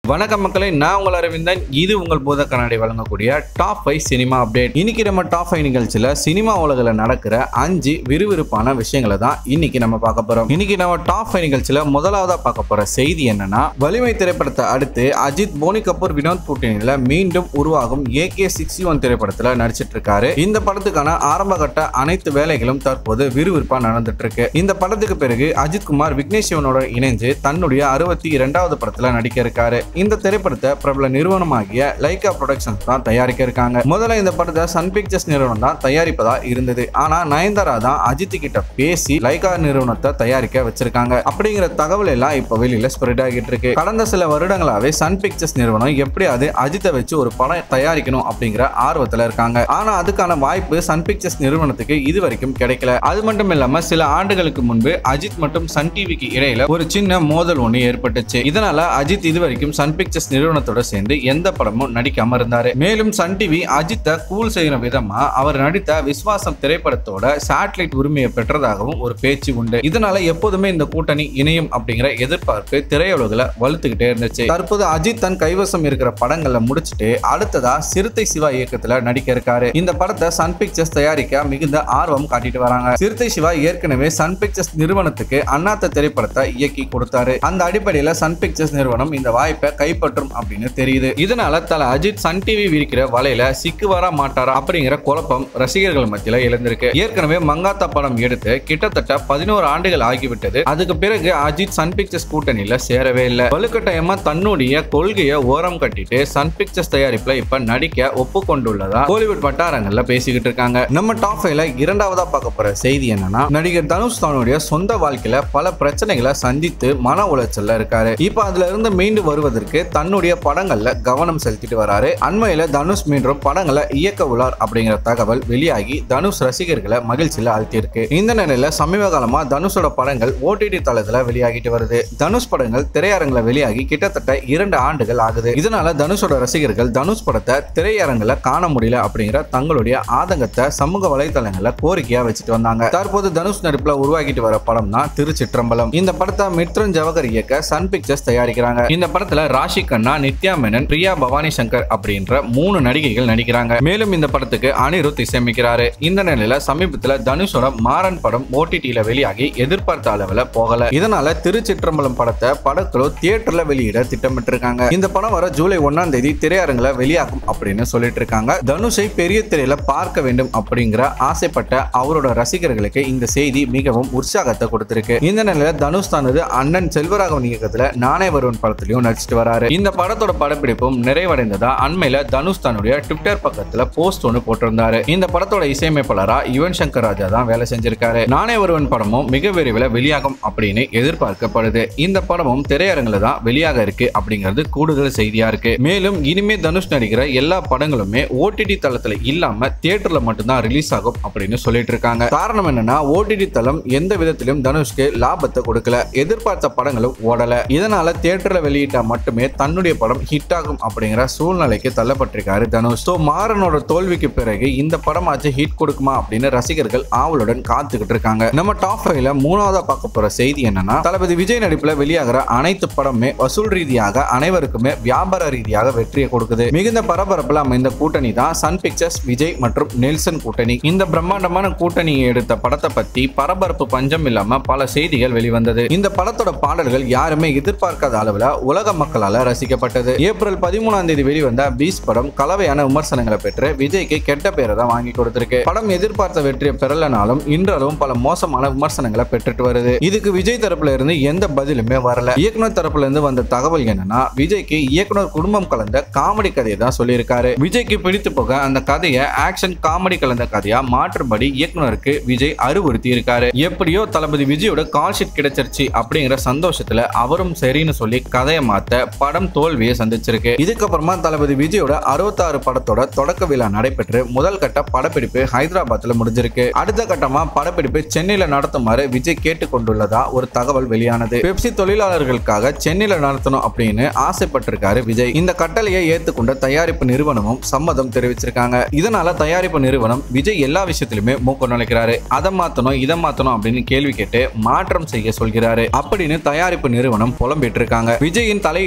வணக்கம் மக்களே நான் உங்கள் அரவிந்தன் இது உங்கள் பூத கண்ணாடி வழங்கக்கூடிய டாப் ஃபைவ் சினிமா அப்டேட் இன்னைக்கு நம்ம டாப் ஃபைவ் நிகழ்ச்சியில் சினிமா உலகில் நடக்கிற அஞ்சு விறுவிறுப்பான விஷயங்களை தான் இன்னைக்கு நம்ம பார்க்க போறோம் இன்னைக்கு நம்ம டாப் ஃபைவ் நிகழ்ச்சியில் முதலாவதா பார்க்க போற செய்தி என்னன்னா வலிமை திரைப்படத்தை அடுத்து அஜித் போனி கபூர் வினோத் கூட்டணியில் மீண்டும் உருவாகும் ஏகே சிக்ஸ்டி ஒன் திரைப்படத்தில் நடிச்சிட்டு இருக்காரு இந்த படத்துக்கான ஆரம்ப கட்ட அனைத்து வேலைகளும் தற்போது விறுவிறுப்பா நடந்துட்டு இருக்கு இந்த படத்துக்கு பிறகு அஜித் குமார் விக்னேஷ் சிவனோட இணைஞ்சு தன்னுடைய அறுபத்தி இரண்டாவது படத்துல நடிக்க இருக்காரு இந்த திரைப்படத்தை பிரபல நிறுவனமாகிய லைகா ப்ரொடக்ஷன்ஸ் தான் தயாரிக்க இருக்காங்க முதல்ல இந்த படத்தை சன் பிக்சர்ஸ் நிறுவனம் தான் தயாரிப்பதா இருந்தது ஆனா நயன்தாரா தான் அஜித் கிட்ட பேசி லைகா நிறுவனத்தை தயாரிக்க வச்சிருக்காங்க அப்படிங்கிற தகவல் எல்லாம் இப்ப வெளியில ஸ்ப்ரெட் ஆகிட்டு இருக்கு கடந்த சில வருடங்களாவே சன் பிக்சர்ஸ் நிறுவனம் எப்படியாவது அஜித்தை வச்சு ஒரு படம் தயாரிக்கணும் அப்படிங்கிற ஆர்வத்துல இருக்காங்க ஆனா அதுக்கான வாய்ப்பு சன் பிக்சர்ஸ் நிறுவனத்துக்கு இது வரைக்கும் கிடைக்கல அது மட்டும் இல்லாம சில ஆண்டுகளுக்கு முன்பு அஜித் மற்றும் சன் டிவிக்கு இடையில ஒரு சின்ன மோதல் ஒன்று ஏற்பட்டுச்சு இதனால அஜித் இது வரைக்கும் சன் பிக்சர்ஸ் நிறுவனத்தோட சேர்ந்து எந்த படமும் நடிக்காம இருந்தாரு மேலும் சன் டிவி அஜித்தை கூல் செய்யற விதமா அவர் நடித்த விஸ்வாசம் திரைப்படத்தோட சேட்டலைட் உரிமையை பெற்றதாகவும் ஒரு பேச்சு உண்டு இதனால எப்போதுமே இந்த கூட்டணி இணையும் அப்படிங்கிற எதிர்பார்ப்பு திரையுலகில் வலுத்துக்கிட்டே இருந்துச்சு தற்போது அஜித் தன் கைவசம் இருக்கிற படங்களை முடிச்சுட்டு அடுத்ததா சிறுத்தை சிவா இயக்கத்துல நடிக்க இருக்காரு இந்த படத்தை சன் பிக்சர்ஸ் தயாரிக்க மிகுந்த ஆர்வம் காட்டிட்டு வராங்க சிறுத்தை சிவா ஏற்கனவே சன் பிக்சர்ஸ் நிறுவனத்துக்கு அண்ணாத்த திரைப்படத்தை இயக்கி கொடுத்தாரு அந்த அடிப்படையில சன் பிக்சர்ஸ் நிறுவனம் இந்த வாய்ப்பை கைப்பற்றும் அப்படின்னு தெரியுது இதனால தல அஜித் சன் டிவி விரிக்கிற வலையில சிக்குவாரா மாட்டாரா அப்படிங்கிற குழப்பம் ரசிகர்கள் மத்தியில எழுந்திருக்கு ஏற்கனவே மங்காத்தா படம் எடுத்து கிட்டத்தட்ட பதினோரு ஆண்டுகள் ஆகிவிட்டது அதுக்கு பிறகு அஜித் சன் பிக்சர்ஸ் கூட்டணியில சேரவே இல்லை வலுக்கட்டாயமா தன்னுடைய கொள்கையை ஓரம் கட்டிட்டு சன் பிக்சர்ஸ் தயாரிப்புல இப்ப நடிக்க ஒப்புக்கொண்டுள்ளதா கோலிவுட் வட்டாரங்கள்ல பேசிக்கிட்டு இருக்காங்க நம்ம டாப் ஃபைவ்ல இரண்டாவதா பார்க்க போற செய்தி என்னன்னா நடிகர் தனுஷ் தன்னுடைய சொந்த வாழ்க்கையில பல பிரச்சனைகளை சந்தித்து மன உளைச்சல்ல இருக்காரு இப்ப அதுல இருந்து மீண்டு வருவதற்கு தன்னுடைய படங்கள்ல கவனம் செலுத்திட்டு வராரு அண்மையில தனுஷ் மீண்டும் படங்களை இயக்க உள்ளார் அப்படிங்கிற தகவல் வெளியாகி தனுஷ் ரசிகர்களை மகிழ்ச்சியில அழுத்தியிருக்கு இந்த நிலையில சமீப காலமா தனுஷோட படங்கள் ஓடிடி தளத்துல வெளியாகிட்டு வருது தனுஷ் படங்கள் திரையரங்குல வெளியாகி கிட்டத்தட்ட இரண்டு ஆண்டுகள் ஆகுது இதனால தனுஷோட ரசிகர்கள் தனுஷ் படத்தை திரையரங்குல காண முடியல அப்படிங்கிற தங்களுடைய ஆதங்கத்தை சமூக வலைதளங்கள்ல கோரிக்கையா வச்சுட்டு வந்தாங்க தற்போது தனுஷ் நடிப்புல உருவாக்கிட்டு வர படம் தான் திருச்சிற்றம்பலம் இந்த படத்தை மித்ரன் ஜவஹர் இயக்க சன் பிக்சர்ஸ் தயாரிக்கிறாங்க இந்த படத்துல ராஷி கண்ணா நித்யா மேனன் பிரியா பவானி சங்கர் அப்படின்ற மூணு நடிகைகள் நடிக்கிறாங்க மேலும் இந்த படத்துக்கு அனிருத் இசையமைக்கிறாரு இந்த நிலையில சமீபத்துல தனுஷோட மாறன் படம் ஓடிடியில வெளியாகி எதிர்பார்த்த அளவுல போகல இதனால திருச்சிற்றம்பலம் படத்தை படக்குழு தியேட்டர்ல வெளியிட திட்டமிட்டிருக்காங்க இந்த படம் வர ஜூலை ஒன்னாம் தேதி திரையரங்குல வெளியாகும் அப்படின்னு சொல்லிட்டு இருக்காங்க தனுஷை பெரிய திரையில பார்க்க வேண்டும் அப்படிங்கிற ஆசைப்பட்ட அவரோட ரசிகர்களுக்கு இந்த செய்தி மிகவும் உற்சாகத்தை கொடுத்திருக்கு இந்த நிலையில தனுஷ் தனது அண்ணன் செல்வராகவன் இயக்கத்துல நானே வருவன் படத்திலையும் நடிச்சிட்டு வராரு இந்த படத்தோட படப்பிடிப்பும் நிறைவடைந்ததா அண்மையில தனுஷ் தன்னுடைய ட்விட்டர் பக்கத்துல போஸ்ட் ஒன்று போட்டிருந்தாரு இந்த படத்தோட இசையமைப்பாளரா யுவன் சங்கர் ராஜா தான் வேலை செஞ்சிருக்காரு நானே வருவன் படமும் மிக விரைவில் வெளியாகும் அப்படின்னு எதிர்பார்க்கப்படுது இந்த படமும் திரையரங்குல தான் வெளியாக இருக்கு அப்படிங்கிறது கூடுதல் செய்தியா இருக்கு மேலும் இனிமே தனுஷ் நடிக்கிற எல்லா படங்களுமே ஓடிடி தளத்துல இல்லாம தியேட்டர்ல மட்டும்தான் ரிலீஸ் ஆகும் அப்படின்னு சொல்லிட்டு இருக்காங்க காரணம் என்னன்னா ஓடிடி தளம் எந்த விதத்திலும் தனுஷ்க்கு லாபத்தை கொடுக்கல எதிர்பார்த்த படங்களும் ஓடல இதனால தியேட்டர்ல வெளியிட்டா மட்டுமே தன்னுடைய படம் ஹிட் ஆகும் அப்படிங்கிற சூழ்நிலைக்கு தள்ளப்பட்டிருக்காரு தனுஷ் ஸோ மாறனோட தோல்விக்கு பிறகு இந்த படமாச்சு ஹிட் கொடுக்குமா அப்படின்னு ரசிகர்கள் ஆவலுடன் காத்துக்கிட்டு இருக்காங்க நம்ம டாப் ஃபைவ்ல மூணாவதா பார்க்க போற செய்தி என்னன்னா தளபதி விஜய் நடிப்புல வெளியாகிற அனைத்து படமே வசூல் ரீதியாக அனைவருக்குமே வியாபார ரீதியாக வெற்றியை கொடுக்குது மிகுந்த பரபரப்புல அமைந்த கூட்டணி தான் சன் பிக்சர்ஸ் விஜய் மற்றும் நெல்சன் கூட்டணி இந்த பிரம்மாண்டமான கூட்டணியை எடுத்த படத்தை பத்தி பரபரப்பு பஞ்சம் இல்லாம பல செய்திகள் வெளிவந்தது இந்த படத்தோட பாடல்கள் யாருமே எதிர்பார்க்காத அளவுல உலக மக்களால ரசிக்கப்பட்டது ஏப்ரல் பதிமூணாம் தேதி வெளிவந்த பீஸ் படம் கலவையான விமர்சனங்களை பெற்று விஜய்க்கு கெட்ட பேரை தான் வாங்கி கொடுத்திருக்கு படம் எதிர்பார்த்த வெற்றியை பெறலனாலும் இன்றளவும் பல மோசமான விமர்சனங்களை பெற்றுட்டு வருது இதுக்கு விஜய் தரப்புல இருந்து எந்த பதிலுமே வரல இயக்குனர் தரப்புல இருந்து வந்த தகவல் என்னன்னா விஜய்க்கு இயக்குனர் குடும்பம் கலந்த காமெடி கதையை தான் சொல்லியிருக்காரு விஜய்க்கு பிடித்து போக அந்த கதையை ஆக்ஷன் காமெடி கலந்த கதையா மாற்றும்படி இயக்குனருக்கு விஜய் அறிவுறுத்தி இருக்காரு எப்படியோ தளபதி விஜயோட கால் ஷீட் கிடைச்சிருச்சு அப்படிங்கிற சந்தோஷத்துல அவரும் சரின்னு சொல்லி கதையை மாத்த படம் தோல்வியை சந்திச்சிருக்கு இதுக்கப்புறமா தளபதி விஜயோட அறுபத்தாறு படத்தோட தொடக்க விழா நடைபெற்று முதல் கட்ட படப்பிடிப்பு ஹைதராபாத்ல முடிஞ்சிருக்கு அடுத்த கட்டமா படப்பிடிப்பு சென்னையில நடத்துமாறு விஜய் கேட்டுக்கொண்டுள்ளதா ஒரு தகவல் வெளியானது பெப்சி தொழிலாளர்களுக்காக சென்னையில நடத்தணும் அப்படின்னு ஆசைப்பட்டிருக்காரு விஜய் இந்த கட்டளையை ஏத்துக்கொண்ட தயாரிப்பு நிறுவனமும் சம்மதம் தெரிவிச்சிருக்காங்க இதனால தயாரிப்பு நிறுவனம் விஜய் எல்லா விஷயத்திலுமே மூக்க நுழைக்கிறாரு அதை மாத்தணும் இதை மாத்தணும் அப்படின்னு கேள்வி கேட்டு மாற்றம் செய்ய சொல்கிறாரு அப்படின்னு தயாரிப்பு நிறுவனம் புலம்பிட்டு இருக்காங்க விஜயின் தலையீடு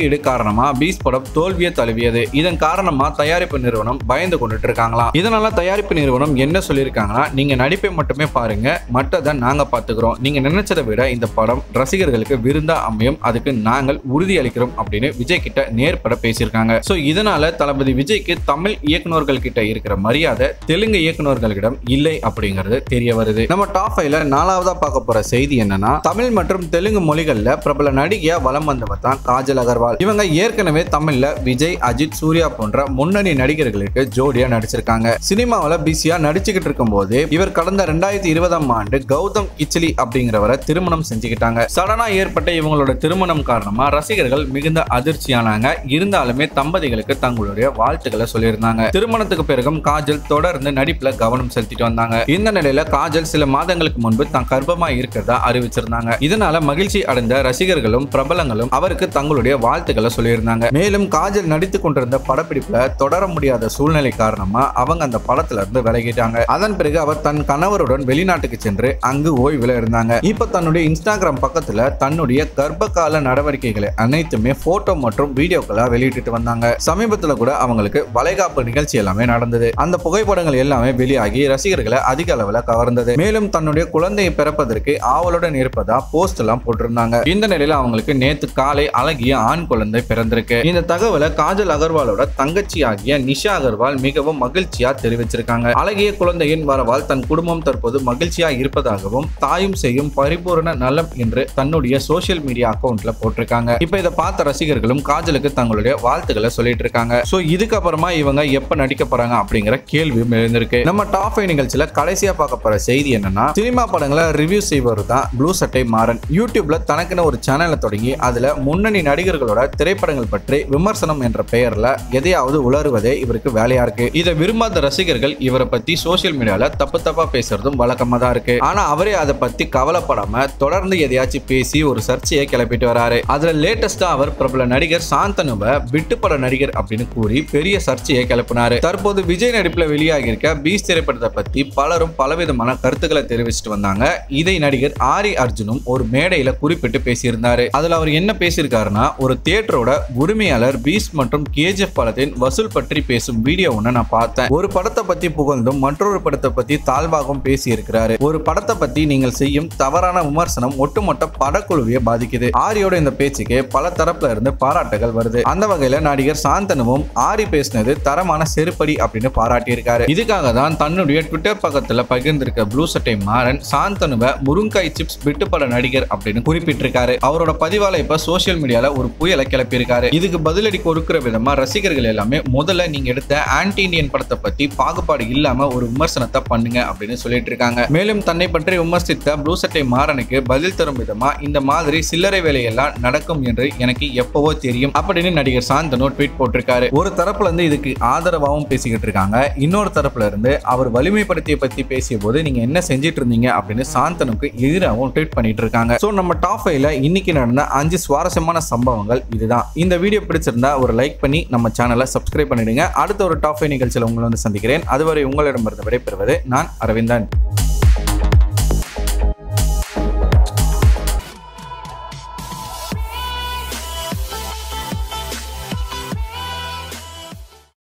வெளியீடு காரணமா பீஸ் படம் தோல்வியை தழுவியது இதன் காரணமா தயாரிப்பு நிறுவனம் பயந்து கொண்டுட்டு இருக்காங்களாம் இதனால தயாரிப்பு நிறுவனம் என்ன சொல்லியிருக்காங்கன்னா நீங்க நடிப்பை மட்டுமே பாருங்க மற்றதை நாங்க பாத்துக்கிறோம் நீங்க நினைச்சதை விட இந்த படம் ரசிகர்களுக்கு விருந்தா அமையும் அதுக்கு நாங்கள் உறுதி அளிக்கிறோம் அப்படின்னு விஜய் கிட்ட நேர்பட பேசியிருக்காங்க சோ இதனால தளபதி விஜய்க்கு தமிழ் இயக்குநர்கள் கிட்ட இருக்கிற மரியாதை தெலுங்கு இயக்குநர்களிடம் இல்லை அப்படிங்கிறது தெரிய வருது நம்ம டாப் ஃபைவ்ல நாலாவதா பார்க்க போற செய்தி என்னன்னா தமிழ் மற்றும் தெலுங்கு மொழிகள்ல பிரபல நடிகையா வலம் வந்தவர் தான் காஜல் அகர்வால் இவங்க ஏற்கனவே தமிழ்ல விஜய் அஜித் சூர்யா போன்ற முன்னணி நடிகர்களுக்கு ஜோடியா நடிச்சிருக்காங்க சினிமாவில் பிஸியா நடிச்சுக்கிட்டு இருக்கும் போது இவர் கடந்த ரெண்டாயிரத்தி இருபதாம் ஆண்டு கௌதம் கிச்சிலி அப்படிங்கிறவரை திருமணம் செஞ்சுக்கிட்டாங்க சடனா ஏற்பட்ட இவங்களோட திருமணம் காரணமா ரசிகர்கள் மிகுந்த அதிர்ச்சியானாங்க இருந்தாலுமே தம்பதிகளுக்கு தங்களுடைய வாழ்த்துக்களை சொல்லியிருந்தாங்க திருமணத்துக்கு பிறகும் காஜல் தொடர்ந்து நடிப்புல கவனம் செலுத்திட்டு வந்தாங்க இந்த நிலையில காஜல் சில மாதங்களுக்கு முன்பு தான் கர்ப்பமா இருக்கிறதா அறிவிச்சிருந்தாங்க இதனால மகிழ்ச்சி அடைந்த ரசிகர்களும் பிரபலங்களும் அவருக்கு தங்களுடைய வாழ்த்துக்களை சொல்லியிருந்தாங்க மேலும் காஜல் நடித்துக் கொண்டிருந்த படப்பிடிப்புல தொடர முடியாத சூழ்நிலை காரணமா அவங்க அந்த படத்துல இருந்து விலகிட்டாங்க அதன் பிறகு அவர் தன் கணவருடன் வெளிநாட்டுக்கு சென்று அங்கு ஓய்வுல இருந்தாங்க இப்ப தன்னுடைய இன்ஸ்டாகிராம் பக்கத்துல தன்னுடைய கர்ப்பகால நடவடிக்கைகளை அனைத்துமே போட்டோ மற்றும் வீடியோக்களா வெளியிட்டு வந்தாங்க சமீபத்துல கூட அவங்களுக்கு வளைகாப்பு நிகழ்ச்சி எல்லாமே நடந்தது அந்த புகைப்படங்கள் எல்லாமே வெளியாகி ரசிகர்களை அதிக அளவுல கவர்ந்தது மேலும் தன்னுடைய குழந்தையை பிறப்பதற்கு ஆவலுடன் இருப்பதா போஸ்ட் எல்லாம் போட்டிருந்தாங்க இந்த நிலையில அவங்களுக்கு நேத்து காலை அழகிய ஆண் குழந்தை பிறந்திருக்கு இந்த தகவலை காஜல் அகர்வாலோட தங்கச்சி ஆகிய நிஷா அகர்வால் மிகவும் மகிழ்ச்சியா தெரிவிச்சிருக்காங்க அழகிய குழந்தையின் வரவால் தன் குடும்பம் தற்போது மகிழ்ச்சியா இருப்பதாகவும் தாயும் செய்யும் பரிபூரண நலம் என்று தன்னுடைய சோஷியல் மீடியா அக்கவுண்ட்ல போட்டிருக்காங்க இப்ப இதை பார்த்த ரசிகர்களும் காஜலுக்கு தங்களுடைய வாழ்த்துக்களை சொல்லிட்டு இருக்காங்க சோ இதுக்கப்புறமா இவங்க எப்ப நடிக்க போறாங்க அப்படிங்கிற கேள்வியும் எழுந்திருக்கு நம்ம டாப் ஃபைவ் நிகழ்ச்சியில கடைசியா பார்க்க போற செய்தி என்னன்னா சினிமா படங்களை ரிவ்யூ செய்வர் தான் ப்ளூ சட்டை மாறன் யூடியூப்ல தனக்குன்னு ஒரு சேனலை தொடங்கி அதுல முன்னணி நடிகர்களோட திரைப்படங்கள் பற்றி விமர்சனம் என்ற பெயர்ல எதையாவது உளறுவதே இவருக்கு வேலையா இருக்கு இதை விரும்பாத ரசிகர்கள் இவரை பத்தி சோசியல் மீடியால தப்பு தப்பா பேசுறதும் வழக்கமா தான் இருக்கு ஆனா அவரே அதை பத்தி கவலைப்படாம தொடர்ந்து எதையாச்சும் பேசி ஒரு சர்ச்சையை கிளப்பிட்டு வராரு அதுல லேட்டஸ்டா அவர் பிரபல நடிகர் சாந்தனுவை விட்டுப்பட நடிகர் அப்படின்னு கூறி பெரிய சர்ச்சையை கிளப்பினாரு தற்போது விஜய் நடிப்புல வெளியாகி இருக்க பீஸ் திரைப்படத்தை பத்தி பலரும் பலவிதமான கருத்துக்களை தெரிவிச்சிட்டு வந்தாங்க இதை நடிகர் ஆரி அர்ஜுனும் ஒரு மேடையில குறிப்பிட்டு பேசியிருந்தாரு அதுல அவர் என்ன பேசியிருக்காருன்னா ஒரு தியேட்டரோட உரிமையாளர் பீஸ் மற்றும் கேஜிஎஃப் படத்தின் வசூல் பற்றி பேசும் வீடியோ ஒன்று நான் பார்த்தேன் ஒரு படத்தை பத்தி புகழ்ந்தும் மற்றொரு படத்தை பத்தி தாழ்வாகவும் பேசி இருக்கிறாரு ஒரு படத்தை பத்தி நீங்கள் செய்யும் தவறான விமர்சனம் ஒட்டுமொத்த படக்குழுவையே பாதிக்குது ஆரியோட இந்த பேச்சுக்கு பல தரப்புல இருந்து பாராட்டுகள் வருது அந்த வகையில நடிகர் சாந்தனுவும் ஆரி பேசினது தரமான செருப்படி அப்படின்னு பாராட்டியிருக்காரு இதுக்காக தான் தன்னுடைய ட்விட்டர் பக்கத்துல பகிர்ந்திருக்க ப்ளூ சட்டை மாறன் சாந்தனுவை முருங்காய் சிப்ஸ் விட்டுப்பட நடிகர் அப்படின்னு குறிப்பிட்டிருக்காரு அவரோட பதிவால இப்ப சோசியல் மீடியால ஒரு புயலை கிளப்பியிருக்காரு இதுக்கு பதிலடி கொடுக்கிற விதமா ரசிகர்கள் எல்லாமே முதல்ல நீங்க எடுத்த ஆன்டி இந்தியன் படத்தை பத்தி பாகுபாடு இல்லாம ஒரு விமர்சனத்தை பண்ணுங்க அப்படின்னு சொல்லிட்டு இருக்காங்க மேலும் தன்னை பற்றி விமர்சித்த ப்ளூ சட்டை மாறனுக்கு பதில் தரும் விதமா இந்த மாதிரி சில்லறை வேலையெல்லாம் நடக்கும் என்று எனக்கு எப்பவோ தெரியும் அப்படின்னு நடிகர் சாந்தனு ட்வீட் போட்டிருக்காரு ஒரு தரப்புல இருந்து இதுக்கு ஆதரவாகவும் பேசிக்கிட்டு இருக்காங்க இன்னொரு தரப்புல இருந்து அவர் வலிமைப்படுத்திய பத்தி பேசிய போது நீங்க என்ன செஞ்சிட்டு இருந்தீங்க அப்படின்னு சாந்தனுக்கு எதிராகவும் ட்வீட் பண்ணிட்டு இருக்காங்க ஸோ நம்ம டாப் ஃபைவ்ல இன்னைக்கு நடந்த அஞ்சு சுவாரஸ்யமான சம்பவங்கள் இதுதான் இந்த வீடியோ பிடிச்சிருந்தா ஒரு லைக் பண்ணி நம்ம சேனலை சப்ஸ்கிரைப் பண்ணிடுங்க அடுத்த ஒரு டாப் ஃபைவ் நிகழ்ச்சியில் உங்களை வந்து சந்திக்கிறேன் அதுவரை உங்களிடமிருந்து விடைபெறுவது நான் அரவிந்தன்